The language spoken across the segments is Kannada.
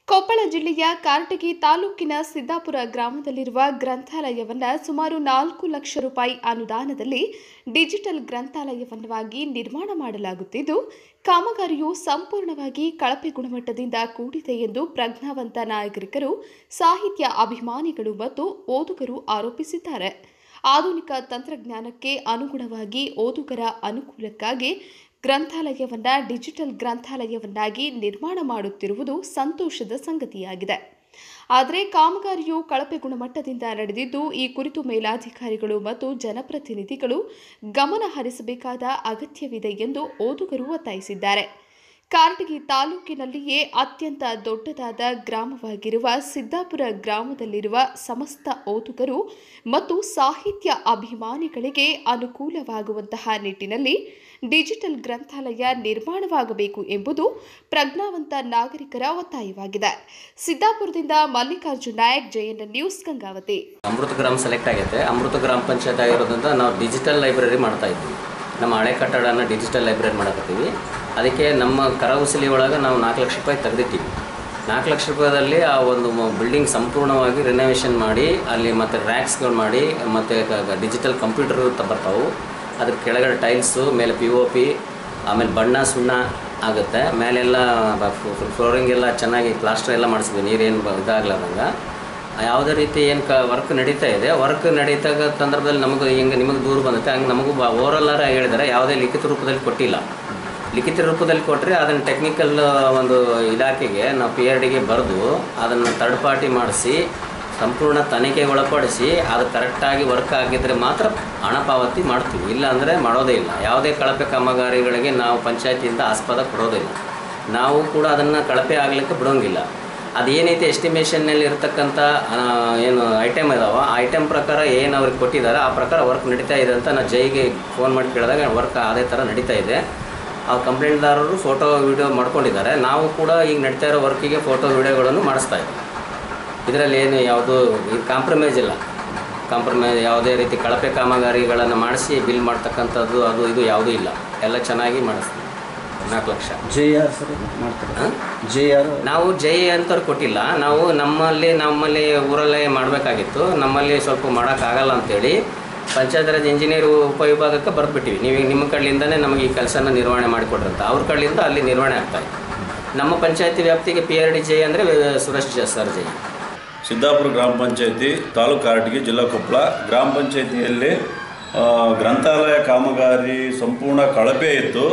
ಕೊಪ್ಪಳ ಜಿಲ್ಲೆಯ ಕಾರಟಗಿ ತಾಲೂಕಿನ ಸಿದ್ದಾಪುರ ಗ್ರಾಮದಲ್ಲಿರುವ ಗ್ರಂಥಾಲಯವನ್ನ ಸುಮಾರು ನಾಲ್ಕು ಲಕ್ಷ ರೂಪಾಯಿ ಅನುದಾನದಲ್ಲಿ ಡಿಜಿಟಲ್ ಗ್ರಂಥಾಲಯವನ್ನಾಗಿ ನಿರ್ಮಾಣ ಮಾಡಲಾಗುತ್ತಿದ್ದು ಕಾಮಗಾರಿಯು ಸಂಪೂರ್ಣವಾಗಿ ಕಳಪೆ ಗುಣಮಟ್ಟದಿಂದ ಕೂಡಿದೆ ಎಂದು ಪ್ರಜ್ಞಾವಂತ ನಾಗರಿಕರು ಸಾಹಿತ್ಯ ಅಭಿಮಾನಿಗಳು ಮತ್ತು ಓದುಗರು ಆರೋಪಿಸಿದ್ದಾರೆ ಆಧುನಿಕ ತಂತ್ರಜ್ಞಾನಕ್ಕೆ ಅನುಗುಣವಾಗಿ ಓದುಗರ ಅನುಕೂಲಕ್ಕಾಗಿ ಗ್ರಂಥಾಲಯವನ್ನ ಡಿಜಿಟಲ್ ಗ್ರಂಥಾಲಯವನ್ನಾಗಿ ನಿರ್ಮಾಣ ಮಾಡುತ್ತಿರುವುದು ಸಂತೋಷದ ಸಂಗತಿಯಾಗಿದೆ ಆದರೆ ಕಾಮಗಾರಿಯು ಕಳಪೆ ಗುಣಮಟ್ಟದಿಂದ ನಡೆದಿದ್ದು ಈ ಕುರಿತು ಮೇಲಾಧಿಕಾರಿಗಳು ಮತ್ತು ಜನಪ್ರತಿನಿಧಿಗಳು ಗಮನ ಹರಿಸಬೇಕಾದ ಅಗತ್ಯವಿದೆ ಎಂದು ಓದುಗರು ಒತ್ತಾಯಿಸಿದ್ದಾರೆ ಕಾರಟಗಿ ತಾಲೂಕಿನಲ್ಲಿಯೇ ಅತ್ಯಂತ ದೊಡ್ಡದಾದ ಗ್ರಾಮವಾಗಿರುವ ಸಿದ್ದಾಪುರ ಗ್ರಾಮದಲ್ಲಿರುವ ಸಮಸ್ತ ಓದುಗರು ಮತ್ತು ಸಾಹಿತ್ಯ ಅಭಿಮಾನಿಗಳಿಗೆ ಅನುಕೂಲವಾಗುವಂತಹ ನಿಟ್ಟಿನಲ್ಲಿ ಡಿಜಿಟಲ್ ಗ್ರಂಥಾಲಯ ನಿರ್ಮಾಣವಾಗಬೇಕು ಎಂಬುದು ಪ್ರಜ್ಞಾವಂತ ನಾಗರಿಕರ ಒತ್ತಾಯವಾಗಿದೆ ಸಿದ್ದಾಪುರದಿಂದ ಮಲ್ಲಿಕಾರ್ಜುನ್ ನಾಯಕ್ ಜೆಎನ್ ನ್ಯೂಸ್ ಗಂಗಾವತಿ ಅಮೃತ ಗ್ರಾಮ ಸೆಲೆಕ್ಟ್ ಆಗೈತೆ ಅಮೃತ ಗ್ರಾಮ ಪಂಚಾಯತ್ ಆಗಿರೋದ್ರಿಂದ ನಾವು ಡಿಜಿಟಲ್ ಲೈಬ್ರರಿ ಮಾಡ್ತಾ ಇದ್ವಿ ನಮ್ಮ ಹಳೆ ಕಟ್ಟಡನ ಡಿಜಿಟಲ್ ಲೈಬ್ರರಿ ಮಾಡಕತ್ತೀವಿ ಅದಕ್ಕೆ ನಮ್ಮ ಕರವಸೂಲಿ ಒಳಗೆ ನಾವು ನಾಲ್ಕು ಲಕ್ಷ ರೂಪಾಯಿ ತೆಗೆದಿಟ್ಟಿವಿ ನಾಲ್ಕು ಲಕ್ಷ ರೂಪಾಯಿದಲ್ಲಿ ಆ ಒಂದು ಬಿಲ್ಡಿಂಗ್ ಸಂಪೂರ್ಣವಾಗಿ ರಿನೋವೇಷನ್ ಮಾಡಿ ಅಲ್ಲಿ ಮತ್ತು ರ್ಯಾಕ್ಸ್ಗಳು ಮಾಡಿ ಮತ್ತು ಡಿಜಿಟಲ್ ಕಂಪ್ಯೂಟರ್ ಬರ್ತಾವೆ ಅದ್ರ ಕೆಳಗಡೆ ಟೈಲ್ಸು ಮೇಲೆ ಪಿ ಒ ಪಿ ಆಮೇಲೆ ಬಣ್ಣ ಸುಣ್ಣ ಆಗುತ್ತೆ ಮೇಲೆಲ್ಲ ಫ್ಲೋರಿಂಗ್ ಎಲ್ಲ ಚೆನ್ನಾಗಿ ಪ್ಲಾಸ್ಟರ್ ಎಲ್ಲ ಮಾಡಿಸಿದ್ವಿ ನೀರೇನು ಇದಾಗ್ಲಾರ್ದಂಗೆ ಯಾವುದೇ ರೀತಿ ಏನು ಕ ವರ್ಕ್ ನಡೀತಾ ಇದೆ ವರ್ಕ್ ನಡೀತಾಗ ಸಂದರ್ಭದಲ್ಲಿ ನಮಗೆ ಹಿಂಗೆ ನಿಮಗೆ ದೂರ ಬಂದೈತೆ ಹಂಗೆ ನಮಗೂ ಬಾ ಓವರಲ್ಲಾರ ಹೇಳಿದ್ದಾರೆ ಯಾವುದೇ ಲಿಖಿತ ರೂಪದಲ್ಲಿ ಕೊಟ್ಟಿಲ್ಲ ಲಿಖಿತ ರೂಪದಲ್ಲಿ ಕೊಟ್ಟರೆ ಅದನ್ನು ಟೆಕ್ನಿಕಲ್ ಒಂದು ಇಲಾಖೆಗೆ ನಾವು ಪಿ ಆರ್ ಡಿಗೆ ಬರೆದು ಅದನ್ನು ಥರ್ಡ್ ಪಾರ್ಟಿ ಮಾಡಿಸಿ ಸಂಪೂರ್ಣ ತನಿಖೆಗೆ ಒಳಪಡಿಸಿ ಅದು ಕರೆಕ್ಟಾಗಿ ವರ್ಕ್ ಆಗಿದ್ದರೆ ಮಾತ್ರ ಹಣ ಪಾವತಿ ಮಾಡ್ತೀವಿ ಇಲ್ಲ ಅಂದರೆ ಮಾಡೋದೇ ಇಲ್ಲ ಯಾವುದೇ ಕಳಪೆ ಕಾಮಗಾರಿಗಳಿಗೆ ನಾವು ಪಂಚಾಯತಿಯಿಂದ ಆಸ್ಪದ ಕೊಡೋದಿಲ್ಲ ನಾವು ಕೂಡ ಅದನ್ನು ಕಳಪೆ ಆಗಲಿಕ್ಕೆ ಬಿಡೋಂಗಿಲ್ಲ ಅದೇನೈತೆ ಎಸ್ಟಿಮೇಷನ್ನಲ್ಲಿ ಇರ್ತಕ್ಕಂಥ ಆ, ಏನು ಐಟಮ್ ಇದಾವ ಆ ಐಟಮ್ ಪ್ರಕಾರ ಏನು ಅವ್ರಿಗೆ ಕೊಟ್ಟಿದ್ದಾರೆ ಆ ಪ್ರಕಾರ ವರ್ಕ್ ನಡೀತಾ ಇದೆ ಅಂತ ನಾನು ಜೈಗೆ ಫೋನ್ ಮಾಡಿ ಕೇಳಿದಾಗ ವರ್ಕ್ ಅದೇ ಥರ ನಡೀತಾ ಇದೆ ಆ ಕಂಪ್ಲೇಂಟ್ದಾರರು ಫೋಟೋ ವಿಡಿಯೋ ಮಾಡ್ಕೊಂಡಿದ್ದಾರೆ ನಾವು ಕೂಡ ಈಗ ನಡೀತಾ ಇರೋ ವರ್ಕಿಗೆ ಫೋಟೋ ವಿಡಿಯೋಗಳನ್ನು ಮಾಡಿಸ್ತಾ ಇದ್ದೀವಿ ಇದರಲ್ಲಿ ಏನು ಯಾವುದು ಕಾಂಪ್ರಮೈಸ್ ಇಲ್ಲ ಕಾಂಪ್ರಮೈಸ್ ಯಾವುದೇ ರೀತಿ ಕಳಪೆ ಕಾಮಗಾರಿಗಳನ್ನು ಮಾಡಿಸಿ ಬಿಲ್ ಮಾಡ್ತಕ್ಕಂಥದ್ದು ಅದು ಇದು ಯಾವುದೂ ಇಲ್ಲ ಎಲ್ಲ ಚೆನ್ನಾಗಿ ಮಾಡಿಸ್ತೀವಿ ನಾಲ್ಕು ಲಕ್ಷ ಜೆ ಆರ್ ಸರ್ ಮಾಡ್ತಾರೆ ಹಾಂ ಜೆ ಆರ್ ನಾವು ಜೈ ಅಂತವ್ರು ಕೊಟ್ಟಿಲ್ಲ ನಾವು ನಮ್ಮಲ್ಲಿ ನಮ್ಮಲ್ಲಿ ಊರಲ್ಲೇ ಮಾಡಬೇಕಾಗಿತ್ತು ನಮ್ಮಲ್ಲಿ ಸ್ವಲ್ಪ ಮಾಡೋಕ್ಕಾಗಲ್ಲ ಅಂತೇಳಿ ಪಂಚಾಯತ್ ರಾಜ್ ಇಂಜಿನಿಯರ್ ಉಪವಿಭಾಗಕ್ಕೆ ಬರೆದ್ಬಿಟ್ಟಿವಿ ನೀವು ನಿಮ್ಮ ಕಡೆಯಿಂದನೇ ನಮಗೆ ಈ ಕೆಲಸನ ನಿರ್ವಹಣೆ ಮಾಡಿಕೊಡ್ರಂತ ಅವ್ರ ಕಡೆಯಿಂದ ಅಲ್ಲಿ ನಿರ್ವಹಣೆ ಆಗ್ತಾಯಿದೆ ನಮ್ಮ ಪಂಚಾಯತಿ ವ್ಯಾಪ್ತಿಗೆ ಪಿ ಆರ್ ಡಿ ಜೈ ಅಂದರೆ ಸುರೇಶ್ ಜ- ಸರ್ ಜೈ ಸಿದ್ದಾಪುರ ಗ್ರಾಮ ಪಂಚಾಯತಿ ತಾಲೂಕು ಕಾರಟಗಿ ಜಿಲ್ಲಾ ಕೊಪ್ಪಳ ಗ್ರಾಮ ಪಂಚಾಯತಿಯಲ್ಲಿ ಆ, ಗ್ರಂಥಾಲಯ ಕಾಮಗಾರಿ ಸಂಪೂರ್ಣ ಕಳಪೆ ಇತ್ತು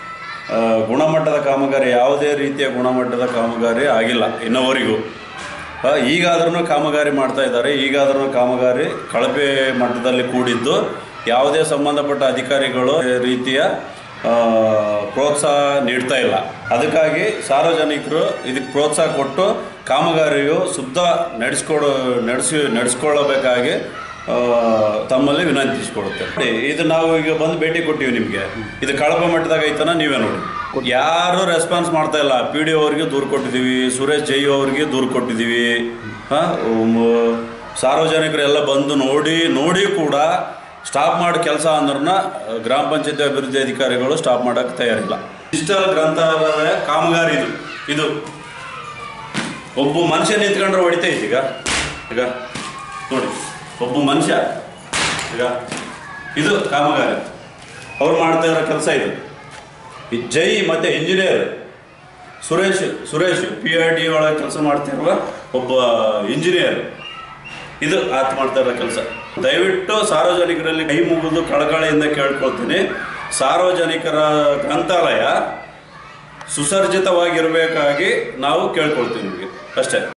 ಆ, ಗುಣಮಟ್ಟದ ಕಾಮಗಾರಿ ಯಾವುದೇ ರೀತಿಯ ಗುಣಮಟ್ಟದ ಕಾಮಗಾರಿ ಆಗಿಲ್ಲ ಇನ್ನವರೆಗೂ ಈಗಾದ್ರೂ ಕಾಮಗಾರಿ ಮಾಡ್ತಾ ಇದ್ದಾರೆ ಈಗಾದ್ರೂ ಕಾಮಗಾರಿ ಕಳಪೆ ಮಟ್ಟದಲ್ಲಿ ಕೂಡಿದ್ದು ಯಾವುದೇ ಸಂಬಂಧಪಟ್ಟ ಅಧಿಕಾರಿಗಳು ಈ ರೀತಿಯ ಆ, ಪ್ರೋತ್ಸಾಹ ನೀಡ್ತಾ ಇಲ್ಲ ಅದಕ್ಕಾಗಿ ಸಾರ್ವಜನಿಕರು ಇದಕ್ಕೆ ಪ್ರೋತ್ಸಾಹ ಕೊಟ್ಟು ಕಾಮಗಾರಿಯು ಶುದ್ಧ ನಡೆಸ್ಕೊಡೋ ನಡೆಸಿ ನಡೆಸ್ಕೊಳ್ಳಬೇಕಾಗಿ ಆ, ತಮ್ಮಲ್ಲಿ ವಿನಂತಿಸಿಕೊಳ್ಳುತ್ತೆ ಇದು ನಾವು ಈಗ ಬಂದು ಭೇಟಿ ಕೊಟ್ಟಿವಿ ನಿಮಗೆ ಇದು ಕಳಪ ಮಟ್ಟದಾಗ ಐತನ ನೀವೇ ನೋಡಿ ಯಾರು ರೆಸ್ಪಾನ್ಸ್ ಮಾಡ್ತಾ ಇಲ್ಲ ಪಿ ಡಿ ಅವ್ರಿಗೆ ದೂರು ಕೊಟ್ಟಿದ್ದೀವಿ ಸುರೇಶ್ ಜೈ ಅವ್ರಿಗೆ ದೂರು ಕೊಟ್ಟಿದ್ದೀವಿ ಹಾಂ ಸಾರ್ವಜನಿಕರೆಲ್ಲ ಬಂದು ನೋಡಿ ನೋಡಿ ಕೂಡ ಸ್ಟಾಪ್ ಮಾಡಿ ಕೆಲಸ ಅಂದ್ರನ್ನ ಗ್ರಾಮ ಪಂಚಾಯತಿ ಅಭಿವೃದ್ಧಿ ಅಧಿಕಾರಿಗಳು ಸ್ಟಾಪ್ ಮಾಡೋಕ್ಕೆ ತಯಾರಿಲ್ಲ ಡಿಜಿಟಲ್ ಗ್ರಂಥಾಲಯ ಕಾಮಗಾರಿ ಇದು ಇದು ಒಬ್ಬ ಮನುಷ್ಯ ನಿಂತ್ಕೊಂಡ್ರೆ ಹೊಡಿತೈತಿ ಈಗ ಈಗ ನೋಡಿ ಒಬ್ಬ ಮನುಷ್ಯ ಈಗ ಇದು ಕಾಮಗಾರಿ ಅವ್ರು ಮಾಡ್ತಾ ಇರೋ ಕೆಲಸ ಇದು ಈ ಜೈ ಮತ್ತು engineer Suresh Suresh P R D ಒಳಗೆ ಕೆಲಸ ಮಾಡ್ತಿರುವ ಒಬ್ಬ ಇಂಜಿನಿಯರ್ ಇದು ಆತ ಮಾಡ್ತಾ ಇರೋ ಕೆಲಸ ದಯವಿಟ್ಟು ಸಾರ್ವಜನಿಕರಲ್ಲಿ ಕೈ ಮುಗಿದು ಕಳಕಳಿಯಿಂದ ಕೇಳ್ಕೊಳ್ತೀನಿ ಸಾರ್ವಜನಿಕರ ಗ್ರಂಥಾಲಯ ಸುಸರ್ಜಿತವಾಗಿರಬೇಕಾಗಿ ನಾವು ಕೇಳ್ಕೊಳ್ತೀವಿ ನಿಮಗೆ ಅಷ್ಟೇ